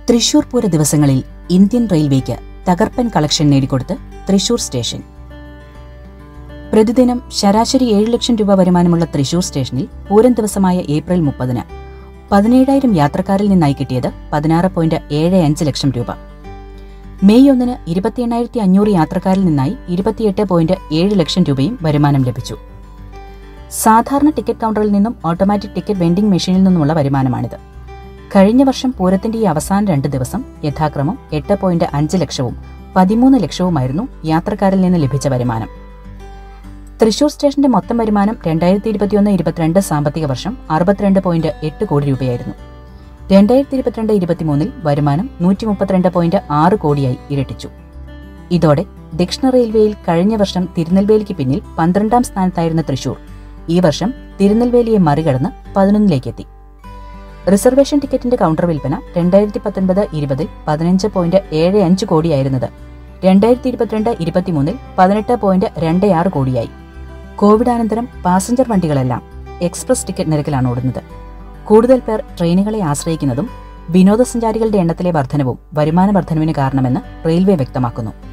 തൃശൂർ പൂര ദിവസങ്ങളിൽ ഇന്ത്യൻ റെയിൽവേക്ക് തകർപ്പൻ കളക്ഷൻ നേടിക്കൊടുത്ത് തൃശൂർ സ്റ്റേഷൻ പ്രതിദിനം ശരാശരി ഏഴ് ലക്ഷം രൂപ വരുമാനമുള്ള തൃശൂർ സ്റ്റേഷനിൽ പൂരം ദിവസമായ ഏപ്രിൽ മുപ്പതിന് പതിനേഴായിരം യാത്രക്കാരിൽ നിന്നായി കിട്ടിയത് പതിനാറ് പോയിന്റ് ഏഴ് അഞ്ച് ലക്ഷം രൂപ മെയ് ഒന്നിന് ഇരുപത്തി എണ്ണായിരത്തി അഞ്ഞൂറ് യാത്രക്കാരിൽ നിന്നായി ഇരുപത്തിയെട്ട് പോയിന്റ് ഏഴ് ലക്ഷം രൂപയും വരുമാനം ലഭിച്ചു സാധാരണ ടിക്കറ്റ് കൗണ്ടറിൽ നിന്നും ഓട്ടോമാറ്റിക് ടിക്കറ്റ് വെൻഡിംഗ് മെഷീനിൽ നിന്നുമുള്ള വരുമാനമാണിത് കഴിഞ്ഞ വർഷം പൂരത്തിന്റെ ഈ അവസാന രണ്ട് ദിവസം യഥാക്രമം എട്ട് പോയിന്റ് അഞ്ച് ലക്ഷവും പതിമൂന്ന് ലക്ഷവുമായിരുന്നു യാത്രക്കാരിൽ നിന്ന് ലഭിച്ച വരുമാനം തൃശൂർ സ്റ്റേഷന്റെ മൊത്തം വരുമാനം രണ്ടായിരത്തി ഇരുപത്തിയൊന്ന് ഇരുപത്തിരണ്ട് സാമ്പത്തിക വർഷം അറുപത്തിരണ്ട് പോയിന്റ് എട്ട് കോടി രൂപയായിരുന്നു രണ്ടായിരത്തി ഇരുപത്തിരണ്ട് ഇരുപത്തിമൂന്നിൽ വരുമാനം നൂറ്റി മുപ്പത്തിരണ്ട് പോയിന്റ് ആറ് കോടിയായി ഇരട്ടിച്ചു ഇതോടെ ദക്ഷിണ റെയിൽവേയിൽ കഴിഞ്ഞ വർഷം തിരുനെൽവേലിക്ക് പിന്നിൽ പന്ത്രണ്ടാം സ്ഥാനത്തായിരുന്ന തൃശൂർ ഈ വർഷം തിരുനെൽവേലിയെ മറികടന്ന് പതിനൊന്നിലേക്കെത്തി റിസർവേഷൻ ടിക്കറ്റിന്റെ കൗണ്ടർ വിൽപ്പന രണ്ടായിരത്തി പത്തൊൻപത് ഇരുപതിൽ പതിനഞ്ച് പോയിന്റ് ഏഴ് അഞ്ച് കോടിയായിരുന്നത് രണ്ടായിരത്തി ഇരുപത്തിരണ്ട് ഇരുപത്തിമൂന്നിൽ പതിനെട്ട് പോയിന്റ് രണ്ട് ആറ് കോടിയായി കോവിഡാനന്തരം പാസഞ്ചർ വണ്ടികളെല്ലാം എക്സ്പ്രസ് ടിക്കറ്റ് നിരക്കിലാണ് ഓടുന്നത് കൂടുതൽ പേർ ട്രെയിനുകളെ ആശ്രയിക്കുന്നതും വിനോദസഞ്ചാരികളുടെ എണ്ണത്തിലെ വർധനവും വരുമാന വർധനവിന് കാരണമെന്ന് റെയിൽവേ വ്യക്തമാക്കുന്നു